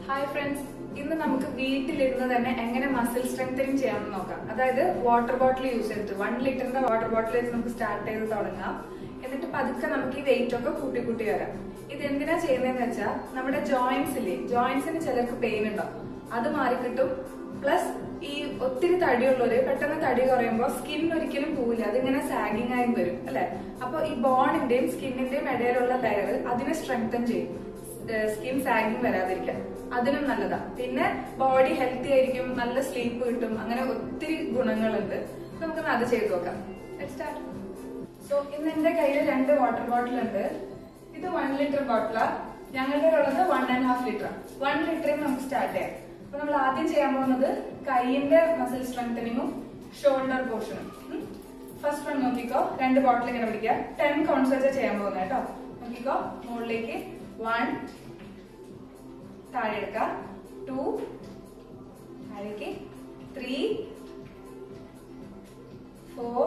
Hi friends ഇന്ന് നമുക്ക് വീട്ടിലിരുന്ന് തന്നെ എങ്ങനെ മസിൽ സ്ട്രെങ്തനിങ് ചെയ്യാമെന്ന് നോക്കാം അതായത് വാട്ടർ ബോട്ടിൽ യൂസ് ചെയ്തിട്ട് വൺ ലിറ്ററിന്റെ വാട്ടർ ബോട്ടിൽ വെച്ച് നമുക്ക് സ്റ്റാർട്ട് ചെയ്ത് തുടങ്ങാം എന്നിട്ട് പതുക്കെ നമുക്ക് ഈ വെയിറ്റ് ഒക്കെ കൂട്ടി കൂട്ടി വരാം ഇത് എന്തിനാ ചെയ്യുന്നതെന്ന് വെച്ചാൽ നമ്മുടെ ജോയിന്റ്സ് ഇല്ലേ ജോയിന്റ്സിന് ചിലർക്ക് പെയിൻ ഉണ്ടാവും അത് മാറിക്കിട്ടും പ്ലസ് ഈ ഒത്തിരി തടിയുള്ളവര് പെട്ടെന്ന് തടി കുറയുമ്പോൾ സ്കിൻ ഒരിക്കലും പോവില്ല അതിങ്ങനെ സാഗിങ് ആയി വരും അല്ലെ അപ്പൊ ഈ ബോണിന്റെയും സ്കിന്നിന്റെയും ഇടയിലുള്ള ലെയർ അതിനെ സ്ട്രെങ്തൻ ചെയ്യും സ്കിൻ സാഗിങ് വരാതിരിക്കാൻ അതിനും നല്ലതാ പിന്നെ ബോഡി ഹെൽത്തി ആയിരിക്കും നല്ല സ്ലീപ്പ് കിട്ടും അങ്ങനെ ഒത്തിരി ഗുണങ്ങളുണ്ട് നമുക്ക് അത് ചെയ്തു നോക്കാം സ്റ്റാർട്ട് സോ ഇന്ന് എന്റെ കയ്യിൽ രണ്ട് വാട്ടർ ബോട്ടിൽ ഉണ്ട് ഇത് വൺ ലിറ്റർ ബോട്ടിലാ ഞങ്ങളുടെ ഉള്ളത് one and half litre one ലിറ്ററിൽ നമുക്ക് സ്റ്റാർട്ട് ചെയ്യാം അപ്പൊ നമ്മൾ ആദ്യം ചെയ്യാൻ പോകുന്നത് കൈയിന്റെ മസിൽ സ്ട്രെങ്തനിങ്ങും ഷോൾഡർ പോർഷനും ഫസ്റ്റ് വൺ നോക്കിക്കോ രണ്ട് ബോട്ടിൽ ഇങ്ങനെ പിടിക്കുക ടെൻ കൗണ്ട്സ് വെച്ചാൽ ചെയ്യാൻ പോകുന്നത് കേട്ടോ നോക്കിക്കോ മുകളിലേക്ക് വൺ താഴെ എടുക്ക ടു താഴേക്ക് three four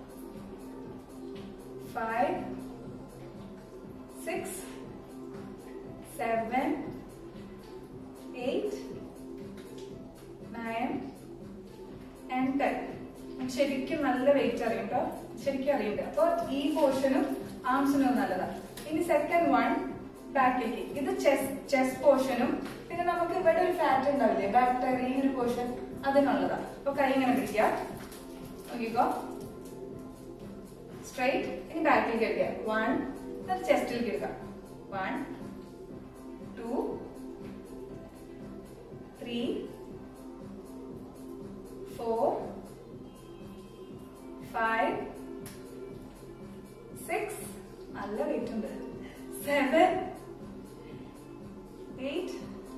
five six seven eight nine and ten ശരിക്കും നല്ല വെയിറ്റ് അറിയും കേട്ടോ ശരിക്കും അറിയുന്നുണ്ട് അപ്പൊ ഈ പോർഷനും ആംസിനും നല്ലതാണ് ഇനി സെക്കൻഡ് വൺ ബാക്കിലേക്ക് ഇത് ചെസ് ചെസ് പോർഷനും പിന്നെ നമുക്ക് ഇവിടെ ഒരു ഫാറ്റ് ഉണ്ടാവില്ലേ ബാക്ടീരിയ ഈ ഒരു പോർഷൻ അതിനുള്ളതാണ് അപ്പൊ കൈ ഇങ്ങനെ പിടിക്കുക നോക്കിക്കോ സ്ട്രൈറ്റ് ഇനി ബാക്കിലേക്ക് എടുക്കുക വൺ ചെസ്റ്റിലേക്ക് എടുക്കുക one two three four five six നല്ല വെയിറ്റ് ഉണ്ട് seven eight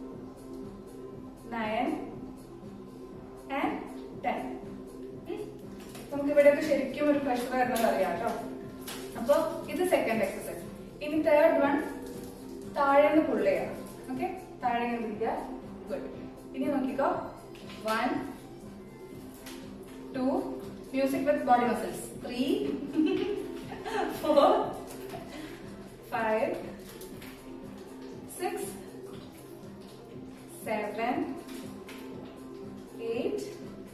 nine and ten നമുക്ക് ഇവിടെയൊക്കെ ശരിക്കും ഒരു പ്രഷർ വരുന്നത് അറിയാം കേട്ടോ അപ്പൊ ഇത് സെക്കൻഡ് എക്സസൈസ് ഇനി തേർഡ് വൺ താഴെ നിന്ന് പുള്ള് ചെയ്യാം ഓക്കെ താഴെ നിന്ന് പിടിക്കുക ഗുഡ് ഇനി നോക്കിക്കോ one two music with body muscles three four five six seven eight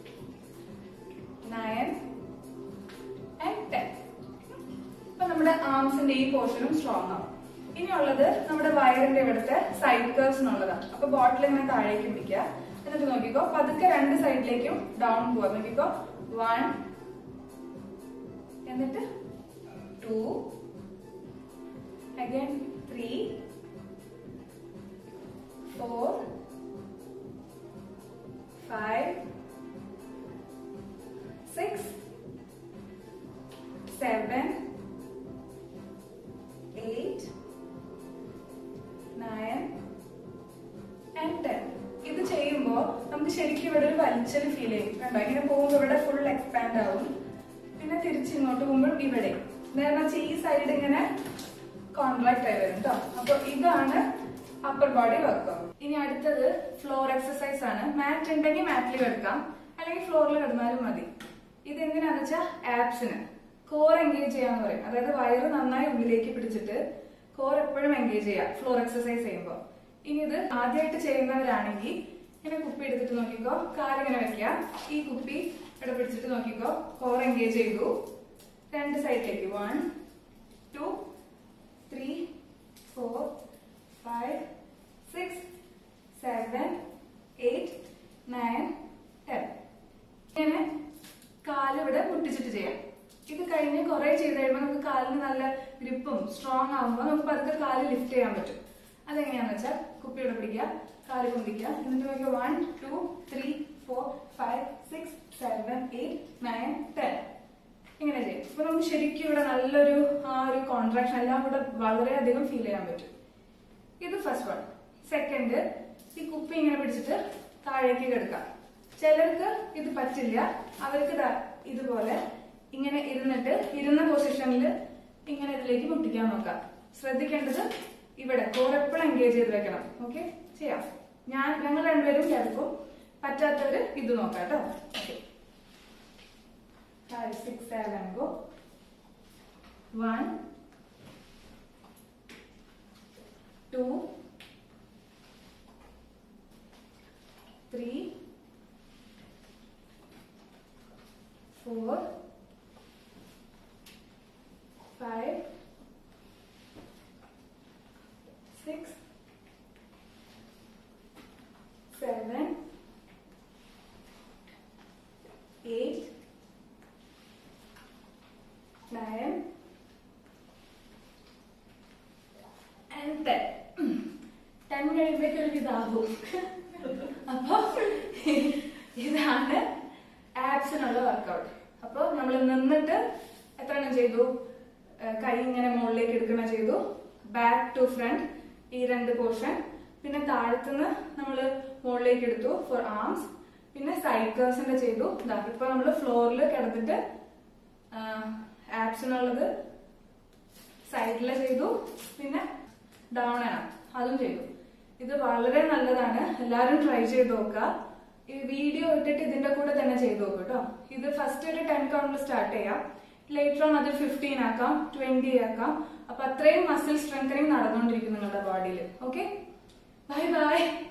nine and ten ഇപ്പൊ നമ്മുടെ ആംസിന്റെ ഈ പോർഷനും സ്ട്രോങ് ആവും ഇനിയുള്ളത് നമ്മുടെ വയറിന്റെ ഇവിടുത്തെ സൈഡ് കേഴ്സിനുള്ളതാണ് അപ്പൊ ബോട്ടിൽ ഇങ്ങനെ താഴേക്ക് പിടിക്കുക എന്നിട്ട് നോക്കിക്കോ പതുക്കെ രണ്ട് സൈഡിലേക്കും ഡൗൺ പോവാ നോക്കിക്കോ വൺ എന്നിട്ട് two again three four five six seven eight nine and ten ഇത് ചെയ്യുമ്പോൾ നമുക്ക് ശരിക്കും ഇവിടെ ഒരു വലിച്ചൽ ഫീൽ ചെയ്യും കണ്ടോ ഇങ്ങനെ പോകുമ്പോൾ ഇവിടെ ഫുൾ എക്സ്പാൻഡ് ആവും പിന്നെ തിരിച്ച് ഇങ്ങോട്ട് പോകുമ്പോൾ ഇവിടെ നേരെ വെച്ചാൽ ഈ സൈഡ് ഇങ്ങനെ കോൺട്രാക്ട് ആയി വരും കേട്ടോ അപ്പൊ ഇതാണ് അപ്പർ ബോഡി വർക്ക് ഇനി അടുത്തത് ഫ്ലോർ എക്സസൈസ് ആണ് മാറ്റ് ഉണ്ടെങ്കിൽ മാറ്റിൽ കിടക്കാം അല്ലെങ്കിൽ ഫ്ലോറിൽ കിടന്നാലും മതി ഇത് എന്തിനാന്ന് വെച്ചാൽ ആപ്സിന് കോർ എൻഗേജ് ചെയ്യാന്ന് പറയും അതായത് വയറ് നന്നായി ഉള്ളിലേക്ക് പിടിച്ചിട്ട് കോർ എപ്പോഴും എൻഗേജ് ചെയ്യാം ഫ്ലോർ എക്സസൈസ് ചെയ്യുമ്പോൾ ഇനി ഇത് ആദ്യമായിട്ട് ചെയ്യുന്നവരാണെങ്കിൽ ഇങ്ങനെ കുപ്പി എടുത്തിട്ട് നോക്കിക്കോ കാലിങ്ങനെ വെക്കുക ഈ കുപ്പി ഇവിടെ പിടിച്ചിട്ട് നോക്കിക്കോ കോർ എൻഗേജ് ചെയ്തു രണ്ട് സൈഡിലേക്ക് one two three four five six seven eight nine ten ഇങ്ങനെ കാലിവിടെ മുട്ടിച്ചിട്ട് ചെയ്യാം ഇത് കഴിഞ്ഞ് കുറെ ചെയ്ത് കഴിയുമ്പോൾ നമുക്ക് കാലിന് നല്ല ഗ്രിപ്പും സ്ട്രോങ് ആകുമ്പോൾ നമുക്ക് പതുക്കെ കാല് ലിഫ്റ്റ് ചെയ്യാൻ പറ്റും അതെങ്ങനെയാന്ന് വെച്ചാൽ കുപ്പിയുടെ പിടിക്കുക കാല് പൊന്തിക്കുക എന്നിട്ട് നോക്കിയാൽ one two three four five six seven eight nine ten ഇങ്ങനെ ചെയ്യും അപ്പൊ നമുക്ക് ശരിക്കും ഇവിടെ നല്ലൊരു ആ ഒരു കോൺട്രാക്ഷൻ എല്ലാം കൂടെ വളരെയധികം ഫീൽ ചെയ്യാൻ പറ്റും ഇത് ഫസ്റ്റ് വൺ സെക്കൻഡ് ഈ കുപ്പി ഇങ്ങനെ പിടിച്ചിട്ട് താഴേക്ക് കിടക്കാം ചിലർക്ക് ഇത് പറ്റില്ല അവർക്ക് ദാ ഇതുപോലെ ഇങ്ങനെ ഇരുന്നിട്ട് ഇരുന്ന പൊസിഷനിൽ ഇങ്ങനെ ഇതിലേക്ക് മുട്ടിക്കാൻ നോക്കാം ശ്രദ്ധിക്കേണ്ടത് ഇവിടെ കോർ എപ്പോഴും എൻഗേജ് ചെയ്ത് വെക്കണം ഓക്കെ ചെയ്യാം ഞാൻ ഞങ്ങൾ രണ്ടുപേരും കിടക്കും പറ്റാത്തവര് ഇത് നോക്കാം കേട്ടോ okay five, six, seven, go. One, two, nine and ten ten കഴിയുമ്പോഴേക്കും ഒരു ഇതാകും അപ്പൊ ഇതാണ് ആപ്സിനുള്ള വർക്കൗട്ട് അപ്പൊ നമ്മൾ നിന്നിട്ട് എത്ര എണ്ണം ചെയ്തു ഏഹ് കൈ ഇങ്ങനെ മുകളിലേക്ക് എടുക്കണ ചെയ്തു ബാക്ക് ടു ഫ്രണ്ട് ഈ രണ്ട് പോർഷൻ പിന്നെ താഴത്തുനിന്ന് നമ്മൾ മുകളിലേക്ക് എടുത്തു ഫോർ ആംസ് പിന്നെ സൈഡ് കേഴ്സിന്റെ ചെയ്തു ഇതാ ഇപ്പൊ നമ്മൾ ഫ്ലോറിൽ കിടന്നിട്ട് ആപ്സിനുള്ളത് സൈഡിലെ ചെയ്തു പിന്നെ ഡൗൺ ആണ് അതും ചെയ്തു ഇത് വളരെ നല്ലതാണ് എല്ലാവരും ട്രൈ ചെയ്ത് നോക്കുക ഈ വീഡിയോ ഇട്ടിട്ട് ഇതിന്റെ കൂടെ തന്നെ ചെയ്ത് നോക്കും കേട്ടോ ഇത് ഫസ്റ്റ് ഒരു ടെൻ കൗണ്ടിൽ സ്റ്റാർട്ട് ചെയ്യാം ലേറ്റർ ഓൺ അത് ഫിഫ്റ്റീൻ ആക്കാം ട്വന്റി ആക്കാം അപ്പൊ അത്രയും മസിൽ സ്ട്രെങ്തനിങ് നടന്നുകൊണ്ടിരിക്കും നിങ്ങളുടെ ബോഡിയിൽ ഓക്കെ ബൈ ബൈ